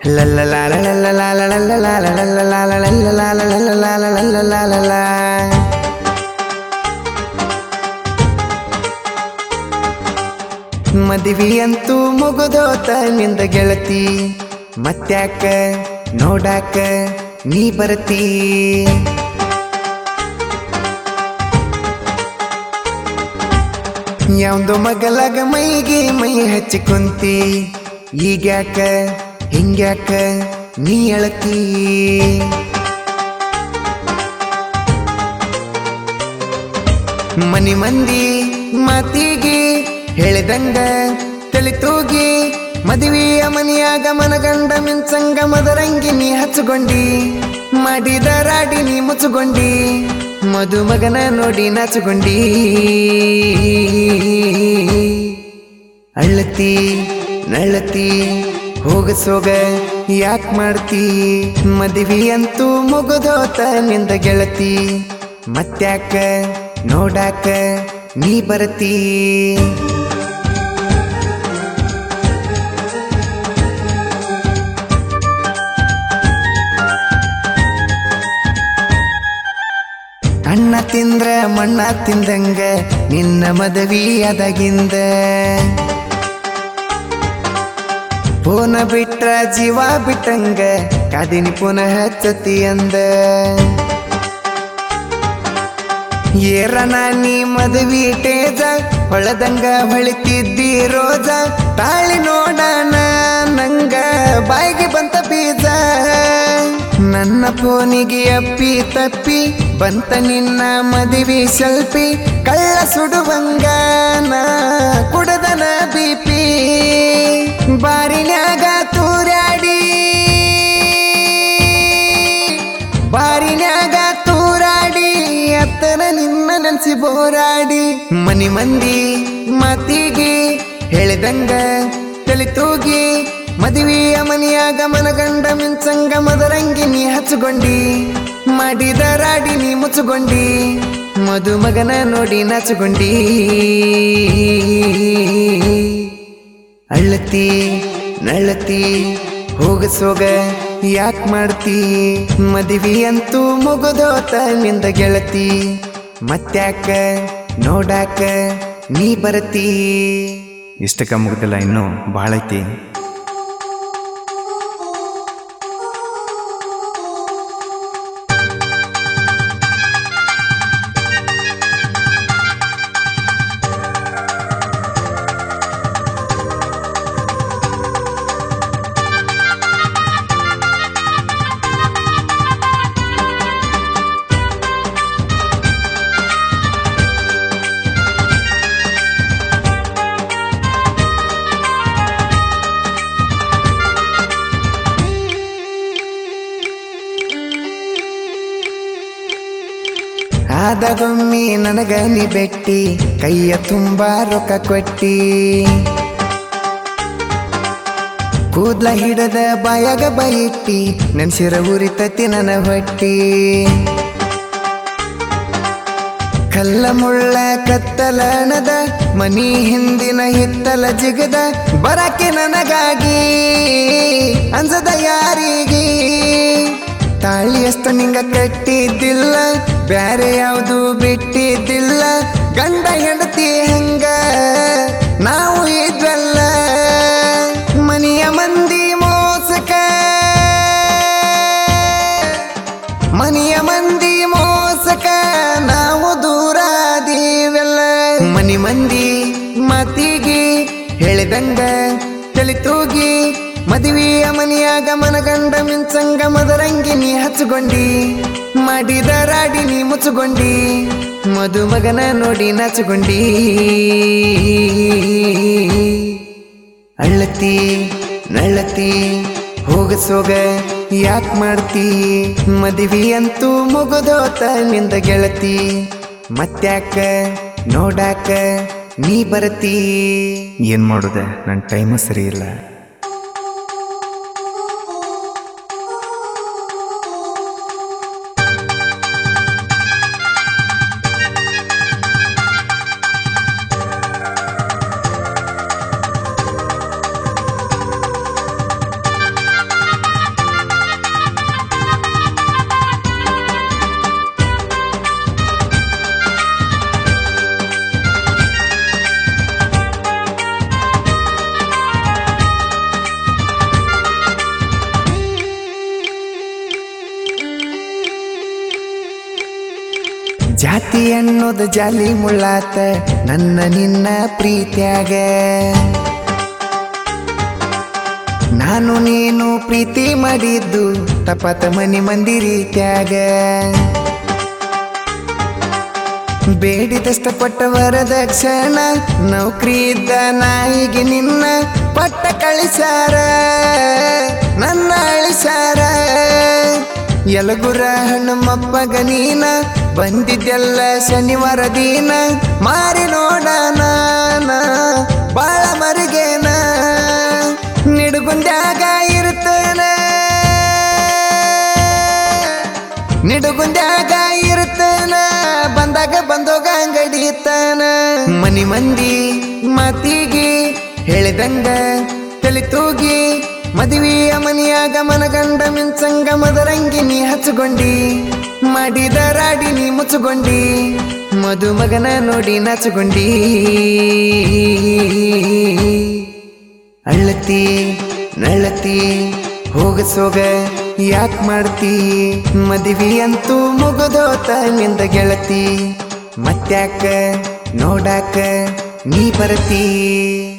ಮದುವೆಯಂತೂ ಮುಗುದೋತ ನಿಂದ ಗೆಳತಿ ಮತ್ತ್ಯಾಕ ನೋಡಾಕ ನೀ ಬರತಿ ಯಾವ್ದು ಮಗಲಾಗ ಮೈಗೆ ಮೈ ಹಚ್ಚಿ ಕುಂತಿ ಈಗ್ಯಾಕ ಹಿಂಗ್ಯಾಕ ನೀ ಅಳತಿ ಮನಿ ಮಂದಿ ಮಾತಿಗೆ ಹೇಳಿದಂಗ ತೂಗಿ ಮದುವೆಯ ಮನಿಯಾಗ ಮನಗಂಡ ಮಿಂಚಂಗ ಮದರಂಗಿ ನೀ ಹಚ್ಚುಗೊಂಡಿ ಮಾಡಿದ ರಾಡಿ ನೀ ಮುಚ್ಚುಗೊಂಡಿ ಮದುಮಗನ ನೋಡಿ ನಾಚುಗೊಂಡಿ ಅಳ್ಳತಿ ನಳ್ಳತಿ ಹೋಗಸೋಗ ಯಾಕ್ ಮಾಡ್ತಿ ಮದುವೆಯಂತೂ ಮುಗುದೋತ ನಿಂದ ಗೆಳತಿ ಮತ್ತ್ಯಾಕ ನೋಡಾಕ ನೀ ಬರತಿ ಅಣ್ಣ ತಿಂದ್ರ ಮಣ್ಣ ತಿಂದಂಗ ನಿನ್ನ ಮದವಿ ಅದಗಿಂದ ಪುನ ಬಿಟ್ರ ಜೀವ ಬಿಟ್ಟಂಗ ಕಾದಿನಿ ಪುನಃ ಹಚ್ಚತಿ ಅಂದ ಏರನ ನೀ ಮದುವೆ ಟೇಜ ಹೊಳದಂಗ ಹೊಳಿತಿದ್ದಿ ರೋಜ ತಾಳಿ ನೋಡಣ ನಂಗ ಬಾಯಿಗೆ ಬಂತ ಬೀಜ ನನ್ನ ಫೋನಿಗೆ ಅಪ್ಪಿ ತಪ್ಪಿ ಬಂತ ನಿನ್ನ ಮದುವೆ ಸೆಲ್ಫಿ ಕಳ್ಳ ಸುಡುವಂಗ ನಾ ಕುಡದನ ಬಿಪಿ ಬಾರಿನ್ಯಾಗ ತೂರಾಡಿ ಬಾರಿನ್ಯಾಗ ತೂರಾಡಿ ಅತ್ತನ ನಿನ್ನ ನೆನ್ಸಿ ಬೋರಾಡಿ ಮನಿ ಮಂದಿ ಮಾತಿಗೆ ಹೇಳಿದಂಗ ತೂಗಿ ಮದುವೆಯ ಮನಿಯಾಗ ಮನಗಂಡ ಮಿಂಚಂಗ ಮದರಂಗಿ ನೀ ಹಚ್ಚುಗೊಂಡಿ ಮಾಡಿದ ರಾಡಿ ನೀ ಮುಚ್ಚುಗೊಂಡಿ ಮದುಮಗನ ನೋಡಿ ನಾಚುಗೊಂಡಿ ಅಳ್ಳತಿ ನಳ್ಳತಿ ಹೋಗಸೋಗ ಯಾಕ್ ಮಾಡ್ತಿ ಮದುವೆಯಂತೂ ಮುಗುದೋತ ನಿಂದ ಗೆಳತಿ ಮತ್ತ್ಯಾಕ ನೋಡಾಕ ನೀ ಬರತಿ ಇಷ್ಟಕ್ಕ ಮುಗ್ದಿಲ್ಲ ಇನ್ನೂ ಭಾಳ ಐತಿ ಆದಗೊಮ್ಮಿ ನನಗ ನೀ ಬೆಟ್ಟಿ ಕೈಯ ತುಂಬಾ ರೊಕ್ಕ ಕೊಟ್ಟಿ ಕೂದ್ಲ ಹಿಡದ ಬಾಯಾಗ ಬೈಟ್ಟಿ ನೆನ್ಸಿರ ಉರಿತತಿ ನನ್ನ ಹೊಟ್ಟಿ ಕಲ್ಲ ಮುಳ್ಳ ಕತ್ತಲಣದ ಮನಿ ಹಿಂದಿನ ಹಿತ್ತಲ ಜಿಗದ ಬರಕ್ಕೆ ನನಗಾಗಿ ಅಂಜದ ಯಾರಿಗೆ ತಾಳಿಯಷ್ಟ ನಿಂಗ ಕಟ್ಟಿದ್ದಿಲ್ಲ ಬ್ಯಾರೆ ಯಾವುದು ಬಿಟ್ಟಿದ್ದಿಲ್ಲ ಗಂಡ ಹೆಂಡತಿ ಹಂಗ ನಾವು ಇದ್ವಲ್ಲ ಮನಿಯ ಮಂದಿ ಮೋಸಕ ಮನಿಯ ಮಂದಿ ಮೋಸಕ ನಾವು ದೂರ ಅದೀವೆಲ್ಲ ಮನಿ ಮಂದಿ ಮಾತಿಗೆ ಹೇಳಿದಂಗ ತೂಗಿ ಮದುವೆಯ ಮನಿಯಾಗ ಮನಗಂಡ ಮಿಂಚಂಗ ಮದರಂಗಿ ನೀ ಹಚ್ಚುಗೊಂಡಿ ಮಾಡಿದ ರಾಡಿ ನೀ ಮುಚ್ಚುಗೊಂಡಿ ಮದುಮಗನ ನೋಡಿ ನಾಚುಗೊಂಡಿ ಅಳ್ಳತಿ ನಳ್ಳತಿ ಹೋಗಸೋಗ ಯಾಕ್ ಮಾಡ್ತಿ ಮದುವೆಯಂತೂ ಮುಗುದೋತ ನಿಂದ ಗೆಳತಿ ಮತ್ತ್ಯಾಕ ನೋಡಾಕ ನೀ ಬರತಿ ಏನು ಮಾಡೋದೆ ನನ್ನ ಟೈಮ ಸರಿ ಇಲ್ಲ ಅನ್ನೋದು ಜಾಲಿ ಮುಳ್ಳಾತ ನನ್ನ ನಿನ್ನ ಪ್ರೀತ್ಯಾಗ ನಾನು ನೀನು ಪ್ರೀತಿ ಮಾಡಿದ್ದು ತಪತ ಮನಿ ಮಂದಿ ರೀತ್ಯಾಗ ಬೇಡಿದಷ್ಟ ಪಟ್ಟ ವರದಕ್ಷಣ ನೌಕರಿ ಇದ್ದ ನಾಯಿಗೆ ನಿನ್ನ ಪಟ್ಟ ಕಳಿಸಾರ ನನ್ನ ಅಳಿಸಾರ ಎಲಗುರ ಹಣ್ಣುಮಪ್ಪಗ ನೀನ ಬಂದಿದ್ದೆಲ್ಲ ಶನಿವಾರ ದಿನ ಮಾರಿ ನೋಡಣ ಬಾಳ ಮರಿಗೇನ ನಿಡುಗುಂದ್ಯಾಗ ಇರ್ತೇನ ನಿಡುಗುಂದ್ಯಾಗ ಇರ್ತನ ಬಂದಾಗ ಬಂದೋಗ ಅಂಗಡಿತಾನ ಮನಿ ಮಂದಿ ಮಾತಿಗಿ ಹೇಳಿದಂಗ ತಲೆ ತೂಗಿ ಮದುವೆಯ ಮನಿಯಾಗ ಮನಗಂಡ ಮಿಂಚಂಗ ಮದರಂಗಿ ನೀ ಹಚ್ಚಗೊಂಡಿ ಮಾಡಿದ ರಾಡಿ ನೀ ಮುಚ್ಚುಗೊಂಡಿ ಮದುಮಗನ ನೋಡಿ ನಾಚುಗೊಂಡಿ ಅಳ್ಳತಿ ನಳ್ಳತಿ ಹೋಗಸೋಗ ಯಾಕ್ ಮಾಡ್ತಿ ಮದುವೆ ಅಂತೂ ಮುಗದೋತ ನಿಂದ ಗೆಳತಿ ಮತ್ತ್ಯಾಕ ನೋಡಾಕ ನೀ ಬರತಿ